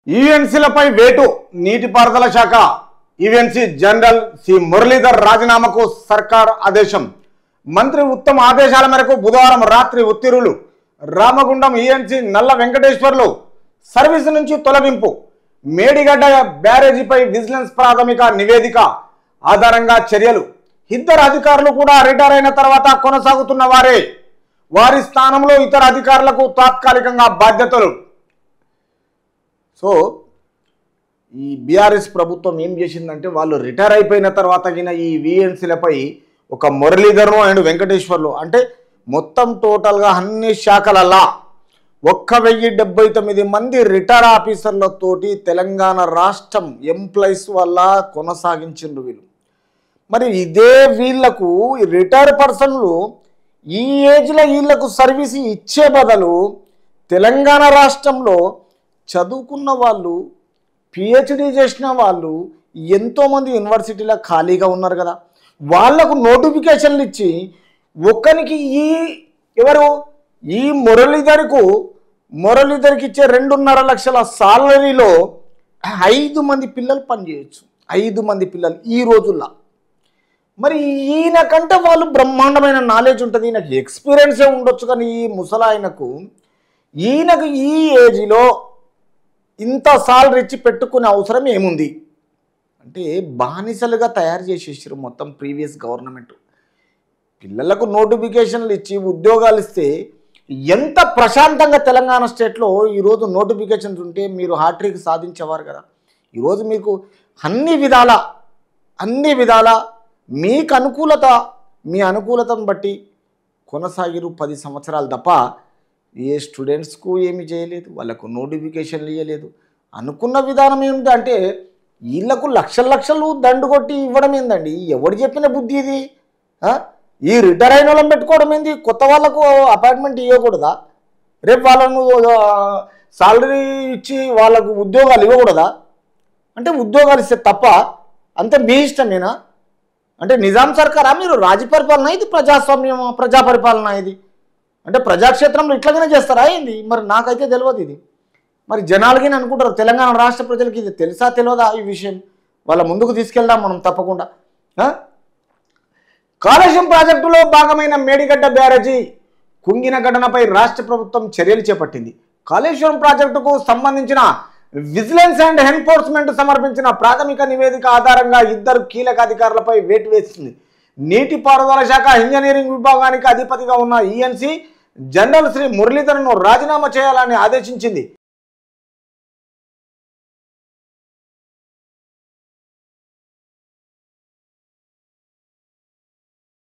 ఈఎన్సీలపై వేటు నీటిపారుదల శాఖ ఈఎన్సీ జనరల్ సి మురళీధర్ రాజీనామాకు సర్కార్ ఆదేశం మంత్రి ఉత్తమ ఆదేశాల మేరకు బుధవారం రాత్రి ఉత్తీర్వులు రామగుండం ఈఎన్సీ నల్ల వెంకటేశ్వర్లు సర్వీసు నుంచి తొలగింపు మేడిగడ్డ బ్యారేజీపై విజిలెన్స్ ప్రాథమిక నివేదిక ఆధారంగా చర్యలు ఇద్దరు అధికారులు కూడా రిటైర్ అయిన తర్వాత కొనసాగుతున్న వారే వారి స్థానంలో ఇతర అధికారులకు తాత్కాలికంగా బాధ్యతలు సో ఈ బీఆర్ఎస్ ప్రభుత్వం ఏం చేసిందంటే వాళ్ళు రిటైర్ అయిపోయిన తర్వాత గిన ఈ విఎన్సీలపై ఒక మురళీధరను అండ్ వెంకటేశ్వర్లు అంటే మొత్తం టోటల్గా అన్ని శాఖలల్లా ఒక్క వెయ్యి డెబ్బై తొమ్మిది మంది రిటైర్ ఆఫీసర్లతోటి తెలంగాణ రాష్ట్రం ఎంప్లాయీస్ వల్ల కొనసాగించిండ్రు వీళ్ళు మరి ఇదే వీళ్లకు రిటైర్ పర్సన్లు ఈ ఏజ్లో వీళ్లకు సర్వీస్ ఇచ్చే బదులు తెలంగాణ రాష్ట్రంలో చదువుకున్న వాళ్ళు పిహెచ్డి చేసిన వాళ్ళు ఎంతోమంది యూనివర్సిటీలో ఖాళీగా ఉన్నారు కదా వాళ్లకు నోటిఫికేషన్లు ఇచ్చి ఒక్కరికి ఈ ఎవరు ఈ మురళీధర్కు మురళీధర్కి ఇచ్చే రెండున్నర లక్షల సాలరీలో ఐదు మంది పిల్లలు పనిచేయచ్చు ఐదు మంది పిల్లలు ఈ రోజుల్లో మరి ఈయన కంటే వాళ్ళు బ్రహ్మాండమైన నాలెడ్జ్ ఉంటుంది ఈయనకి ఎక్స్పీరియన్సే ఉండొచ్చు కానీ ఈ ముసలాయనకు ఈయనకు ఈ ఏజ్లో ఇంత సాలరీ ఇచ్చి పెట్టుకునే అవసరం ఏముంది అంటే బానిసలుగా తయారు చేసేసారు మొత్తం ప్రీవియస్ గవర్నమెంట్ పిల్లలకు నోటిఫికేషన్లు ఇచ్చి ఉద్యోగాలు ఇస్తే ఎంత ప్రశాంతంగా తెలంగాణ స్టేట్లో ఈరోజు నోటిఫికేషన్స్ ఉంటే మీరు హాట్రిక్ సాధించేవారు కదా ఈరోజు మీకు అన్ని విధాల అన్ని విధాల మీకు అనుకూలత మీ అనుకూలతను బట్టి కొనసాగిరు పది సంవత్సరాలు తప్ప ఏ స్టూడెంట్స్కు ఏమి చేయలేదు వాళ్ళకు నోటిఫికేషన్లు ఇవ్వలేదు అనుకున్న విధానం ఏమిటి అంటే వీళ్ళకు లక్షల లక్షలు దండు కొట్టి ఇవ్వడం ఏందండి ఎవడు చెప్పిన బుద్ధి ఇది ఆ? ఈ రిటైర్ అయిన వాళ్ళని పెట్టుకోవడం ఏంది కొత్త వాళ్ళకు అపాయింట్మెంట్ ఇవ్వకూడదా రేపు వాళ్ళను సాలరీ ఇచ్చి వాళ్ళకు ఉద్యోగాలు ఇవ్వకూడదా అంటే ఉద్యోగాలు ఇస్తే తప్ప అంతే మీ ఇష్టమేనా అంటే నిజాం సర్కారా మీరు రాజ్య పరిపాలన ఇది ప్రజాస్వామ్యం ప్రజా పరిపాలన ఇది అంటే ప్రజాక్షేత్రంలో ఇట్లాగనే చేస్తారా ఏంది మరి నాకైతే తెలియదు ఇది మరి జనాలకి అనుకుంటారు తెలంగాణ రాష్ట్ర ప్రజలకి ఇది తెలుసా తెలియదా ఈ విషయం వాళ్ళ ముందుకు తీసుకెళ్దాం మనం తప్పకుండా ఆ? కాళేశ్వరం ప్రాజెక్టులో భాగమైన మేడిగడ్డ బ్యారేజీ కుంగిన ఘటనపై రాష్ట్ర ప్రభుత్వం చర్యలు చేపట్టింది కాళేశ్వరం ప్రాజెక్టుకు సంబంధించిన విజిలెన్స్ అండ్ ఎన్ఫోర్స్మెంట్ సమర్పించిన ప్రాథమిక నివేదిక ఆధారంగా ఇద్దరు కీలక అధికారులపై వేటు వేసింది నీటిపారుదల శాఖ ఇంజనీరింగ్ విభాగానికి అధిపతిగా ఉన్న ఈఎన్సీ జనరల్ శ్రీ మురళీధరను రాజీనామా చేయాలని ఆదేశించింది